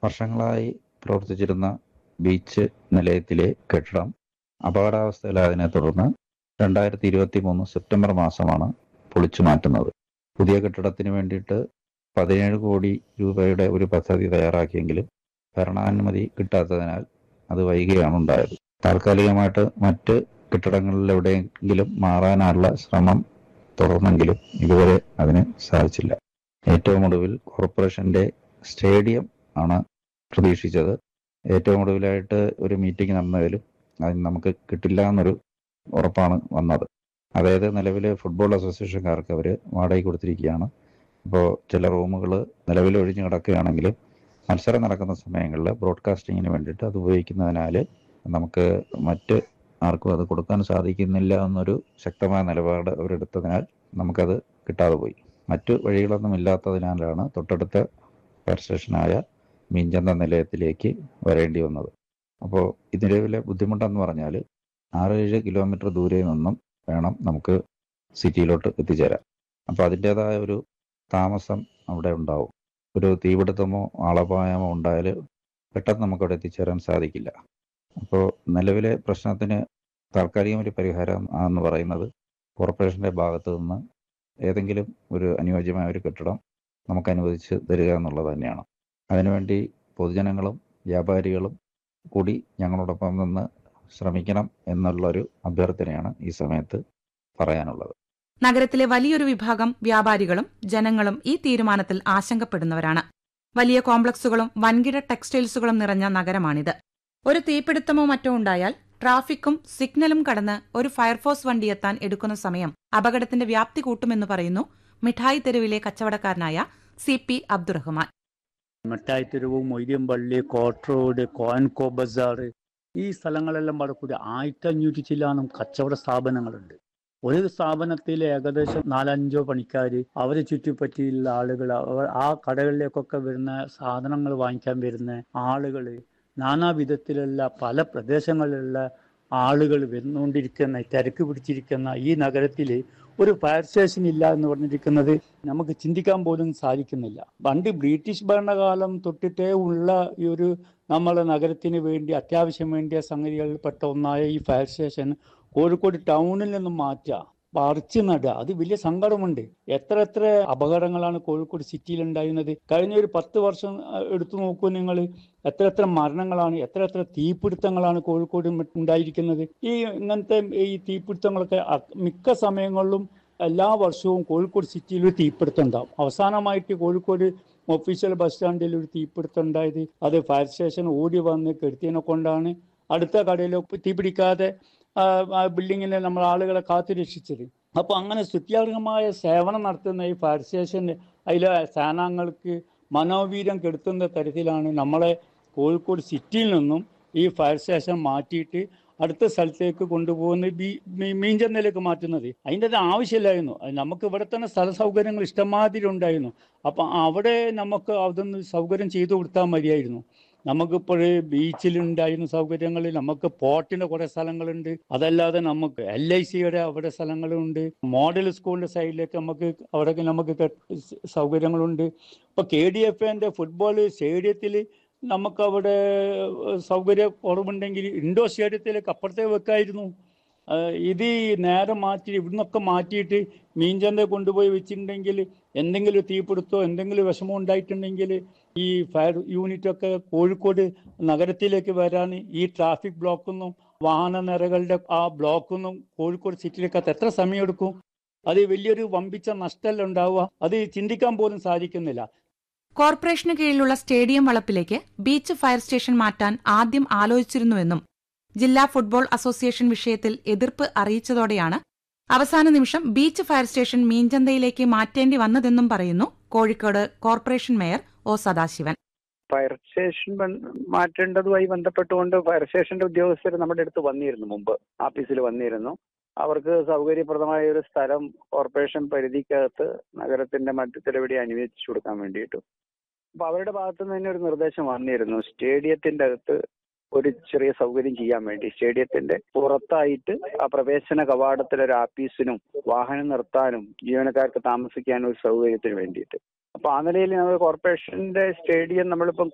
വർഷങ്ങളായി പ്രവർത്തിച്ചിരുന്ന ബീച്ച് നിലയത്തിലെ കെട്ടിടം അപകടാവസ്ഥയിലായതിനെ തുടർന്ന് രണ്ടായിരത്തി ഇരുപത്തി മൂന്ന് സെപ്റ്റംബർ മാസമാണ് പൊളിച്ചു മാറ്റുന്നത് പുതിയ കെട്ടിടത്തിന് വേണ്ടിയിട്ട് പതിനേഴ് കോടി രൂപയുടെ ഒരു പദ്ധതി തയ്യാറാക്കിയെങ്കിലും ഭരണാനുമതി കിട്ടാത്തതിനാൽ അത് വൈകിയാണ് ഉണ്ടായത് താൽക്കാലികമായിട്ട് മറ്റ് കെട്ടിടങ്ങളിലെവിടെയെങ്കിലും മാറാനുള്ള ശ്രമം തുടർന്നെങ്കിലും ഇതുവരെ അതിന് സാധിച്ചില്ല ഏറ്റവും ഒടുവിൽ കോർപ്പറേഷന്റെ സ്റ്റേഡിയം ആണ് പ്രതീക്ഷിച്ചത് ഏറ്റവും ഒടുവിലായിട്ട് ഒരു മീറ്റിംഗ് നടന്നതിലും അതിന് നമുക്ക് കിട്ടില്ല എന്നൊരു ഉറപ്പാണ് വന്നത് അതായത് നിലവിലെ ഫുട്ബോൾ അസോസിയേഷൻകാർക്ക് അവർ വാടകയ്ക്ക് കൊടുത്തിരിക്കുകയാണ് അപ്പോൾ ചില റൂമുകൾ നിലവിൽ ഒഴിഞ്ഞു കിടക്കുകയാണെങ്കിലും മത്സരം നടക്കുന്ന സമയങ്ങളിൽ ബ്രോഡ്കാസ്റ്റിങ്ങിന് വേണ്ടിയിട്ട് അത് ഉപയോഗിക്കുന്നതിനാൽ നമുക്ക് മറ്റ് ആർക്കും അത് കൊടുക്കാൻ സാധിക്കുന്നില്ല എന്നൊരു ശക്തമായ നിലപാട് അവരെടുത്തതിനാൽ നമുക്കത് കിട്ടാതെ പോയി മറ്റു വഴികളൊന്നും ഇല്ലാത്തതിനാലാണ് തൊട്ടടുത്ത ഫയർ സ്റ്റേഷനായ മീഞ്ചന്ത നിലയത്തിലേക്ക് വരേണ്ടി വന്നത് അപ്പോൾ ഇതിലെ ബുദ്ധിമുട്ടെന്ന് പറഞ്ഞാൽ ആറ് ഏഴ് കിലോമീറ്റർ ദൂരെ നിന്നും വേണം നമുക്ക് സിറ്റിയിലോട്ട് എത്തിച്ചേരാൻ അപ്പോൾ അതിൻ്റേതായ ഒരു താമസം അവിടെ ഉണ്ടാവും ഒരു തീപിടുത്തമോ ആളപായമോ ഉണ്ടായാൽ പെട്ടെന്ന് നമുക്കവിടെ എത്തിച്ചേരാൻ സാധിക്കില്ല അപ്പോൾ നിലവിലെ പ്രശ്നത്തിന് താൽക്കാലികം ഒരു പരിഹാരം എന്ന് പറയുന്നത് കോർപ്പറേഷൻ്റെ ഭാഗത്തു നിന്ന് ഏതെങ്കിലും ഒരു അനുയോജ്യമായ ഒരു കെട്ടിടം നമുക്ക് അനുവദിച്ച് തരിക എന്നുള്ളത് തന്നെയാണ് അതിനുവേണ്ടി പൊതുജനങ്ങളും വ്യാപാരികളും കൂടി ഞങ്ങളോടൊപ്പം നിന്ന് ശ്രമിക്കണം എന്നുള്ളൊരു അഭ്യർത്ഥനയാണ് ഈ സമയത്ത് പറയാനുള്ളത് നഗരത്തിലെ വലിയൊരു വിഭാഗം വ്യാപാരികളും ജനങ്ങളും ഈ തീരുമാനത്തിൽ ആശങ്കപ്പെടുന്നവരാണ് വലിയ കോംപ്ലക്സുകളും വൻകിട ടെക്സ്റ്റൈൽസുകളും നിറഞ്ഞ നഗരമാണിത് ഒരു തീപിടുത്തമോ മറ്റോ ഉണ്ടായാൽ ട്രാഫിക്കും സിഗ്നലും കടന്ന് ഒരു ഫയർഫോഴ്സ് വണ്ടി എത്താൻ എടുക്കുന്ന സമയം അപകടത്തിന്റെ വ്യാപ്തി കൂട്ടുമെന്ന് പറയുന്നു മിഠായി തെരുവിലെ കച്ചവടക്കാരനായ C P Abdurahman Mittai Theruvu Moideenpalli court road Koyenco Bazar ഈ സ്ഥലങ്ങളെല്ലാം പാടെ കൂടി ആയിരത്തി അഞ്ഞൂറ്റി ചില്ലാനും കച്ചവട സ്ഥാപനങ്ങളുണ്ട് ഒരു സ്ഥാപനത്തിൽ ഏകദേശം നാലഞ്ചോ പണിക്കാർ അവരെ ചുറ്റിപ്പറ്റിയുള്ള ആളുകൾ അവർ ആ കടകളിലേക്കൊക്കെ വരുന്ന സാധനങ്ങൾ വാങ്ങിക്കാൻ വരുന്ന ആളുകൾ നാനാവിധത്തിലുള്ള പല പ്രദേശങ്ങളിലുള്ള ആളുകൾ വന്നുകൊണ്ടിരിക്കുന്ന തിരക്ക് പിടിച്ചിരിക്കുന്ന ഈ നഗരത്തിൽ ഒരു ഫയർ സ്റ്റേഷൻ ഇല്ല എന്ന് പറഞ്ഞിരിക്കുന്നത് നമുക്ക് ചിന്തിക്കാൻ പോലും സാധിക്കുന്നില്ല പണ്ട് ബ്രിട്ടീഷ് ഭരണകാലം തൊട്ടിട്ടേ ഉള്ള ഈ ഒരു നമ്മളെ നഗരത്തിന് വേണ്ടി അത്യാവശ്യം വേണ്ടിയ സംഗതികളിൽ പെട്ട ഒന്നായ ഈ ഫയർ സ്റ്റേഷൻ കോഴിക്കോട് ടൗണിൽ നിന്നും മാറ്റുക പറിച്ചു നടുക അത് വലിയ സങ്കടമുണ്ട് എത്ര എത്ര അപകടങ്ങളാണ് കോഴിക്കോട് സിറ്റിയിൽ ഉണ്ടായിരുന്നത് കഴിഞ്ഞ ഒരു പത്ത് വർഷം എടുത്തു നോക്കൂ നിങ്ങൾ എത്ര എത്ര മരണങ്ങളാണ് എത്ര എത്ര തീപിടുത്തങ്ങളാണ് കോഴിക്കോട് ഉണ്ടായിരിക്കുന്നത് ഈ ഇങ്ങനത്തെ ഈ തീപിടുത്തങ്ങളൊക്കെ മിക്ക സമയങ്ങളിലും എല്ലാ വർഷവും കോഴിക്കോട് സിറ്റിയിൽ ഒരു തീപിടുത്തം ഉണ്ടാവും അവസാനമായിട്ട് കോഴിക്കോട് ഒഫീഷ്യൽ ബസ് സ്റ്റാൻഡിൽ ഒരു തീപിടുത്തം ഉണ്ടായത് അത് ഫയർ സ്റ്റേഷൻ ഓടി വന്ന് കെടുത്തിയതിനെ കൊണ്ടാണ് അടുത്ത കടയിൽ തീ പിടിക്കാതെ ബിൽഡിങ്ങിൽ നമ്മൾ ആളുകളെ കാത്തു രക്ഷിച്ചത് അപ്പോൾ അങ്ങനെ സ്തുത്യാർഹമായ സേവനം നടത്തുന്ന ഈ ഫയർ സ്റ്റേഷൻ അതിലെ സേനാംഗങ്ങൾക്ക് മനോവീര്യം കെടുത്തുന്ന തരത്തിലാണ് നമ്മളെ കോഴിക്കോട് സിറ്റിയിൽ നിന്നും ഈ ഫയർ സ്റ്റേഷൻ മാറ്റിയിട്ട് അടുത്ത സ്ഥലത്തേക്ക് കൊണ്ടുപോകുന്ന ബി മീഞ്ചന്തയിലേക്ക് മാറ്റുന്നത് അതിൻ്റെ അത് ആവശ്യമില്ലായിരുന്നു നമുക്ക് ഇവിടെ തന്നെ സ്ഥല സൗകര്യങ്ങൾ ഇഷ്ടമാതിരി ഉണ്ടായിരുന്നു അപ്പം അവിടെ നമുക്ക് അതൊന്ന് സൗകര്യം ചെയ്തു കൊടുത്താൽ മതിയായിരുന്നു നമുക്കിപ്പോൾ ബീച്ചിലുണ്ടായിരുന്ന സൗകര്യങ്ങൾ നമുക്ക് പോർട്ടിന്റെ കുറെ സ്ഥലങ്ങളുണ്ട് അതല്ലാതെ നമുക്ക് എൽ ഐ സിയുടെ അവിടെ സ്ഥലങ്ങളുണ്ട് മോഡൽ സ്കൂളിന്റെ സൈഡിലേക്ക് നമുക്ക് അവിടെ നമുക്ക് സൗകര്യങ്ങളുണ്ട് ഇപ്പൊ കെ ഡി എഫ് എന്റെ ഫുട്ബോൾ സ്റ്റേഡിയത്തിൽ നമുക്ക് അവിടെ സൗകര്യം കുറവുണ്ടെങ്കിൽ ഇൻഡോർ സ്റ്റേഡിയത്തിലേക്ക് അപ്പുറത്തേ വെക്കായിരുന്നു ഇത് നേരെ മാറ്റി ഇവിടുന്നൊക്കെ മാറ്റിയിട്ട് മീൻചന്ത കൊണ്ടുപോയി വെച്ചിട്ടുണ്ടെങ്കിൽ എന്തെങ്കിലും തീപിടുത്തോ എന്തെങ്കിലും വിഷമം ഉണ്ടായിട്ടുണ്ടെങ്കിൽ ഈ ഫയർ യൂണിറ്റ് ഒക്കെ കോഴിക്കോട് നഗരത്തിലേക്ക് വരാൻ ഈ ട്രാഫിക് ബ്ലോക്കൊന്നും വാഹന നിരകളുടെ ആ ബ്ലോക്കൊന്നും കോഴിക്കോട് സിറ്റിയിലേക്ക് എത്ര സമയമെടുക്കും അത് വലിയൊരു വമ്പിച്ച നഷ്ടമല്ല ഉണ്ടാവുക അത് ചിന്തിക്കാൻ പോലും സാധിക്കുന്നില്ല കോർപ്പറേഷന് കീഴിലുള്ള സ്റ്റേഡിയം വളപ്പിലേക്ക് ബീച്ച് ഫയർ സ്റ്റേഷൻ മാറ്റാൻ ആദ്യം ആലോചിച്ചിരുന്നുവെന്നും ജില്ലാ ഫുട്ബോൾ അസോസിയേഷൻ വിഷയത്തിൽ എതിർപ്പ് അറിയിച്ചതോടെയാണ് അവസാന നിമിഷം ബീച്ച് ഫയർ സ്റ്റേഷൻ മീൻചന്തയിലേക്ക് മാറ്റേണ്ടി വന്നതെന്നും പറയുന്നു Kozhikode corporation mayor O Sadasivan fire station മാറ്റേണ്ടതുമായി ബന്ധപ്പെട്ടുകൊണ്ട് ഫയർ സ്റ്റേഷന്റെ ഉദ്യോഗസ്ഥർ നമ്മുടെ അടുത്ത് വന്നിരുന്നു മുമ്പ് ഓഫീസിൽ വന്നിരുന്നു അവർക്ക് സൗകര്യപ്രദമായ ഒരു സ്ഥലം കോർപ്പറേഷൻ പരിധിക്കകത്ത് നഗരത്തിന്റെ മധ്യത്തിലെവിടെ അനുവദിച്ചു കൊടുക്കാൻ വേണ്ടിയിട്ട് അപ്പൊ അവരുടെ ഭാഗത്തു നിന്ന് തന്നെ ഒരു നിർദ്ദേശം വന്നിരുന്നു സ്റ്റേഡിയത്തിന്റെ അകത്ത് ഒരു ചെറിയ സൗകര്യം ചെയ്യാൻ വേണ്ടി സ്റ്റേഡിയത്തിന്റെ പുറത്തായിട്ട് ആ പ്രവേശന കവാടത്തിൽ ഒരു ആപ്പീസിനും വാഹനം നിർത്താനും ജീവനക്കാർക്ക് താമസിക്കാനും ഒരു സൗകര്യത്തിന് വേണ്ടിയിട്ട് അപ്പൊ ആ നിലയിൽ നമ്മൾ കോർപ്പറേഷന്റെ സ്റ്റേഡിയം നമ്മളിപ്പം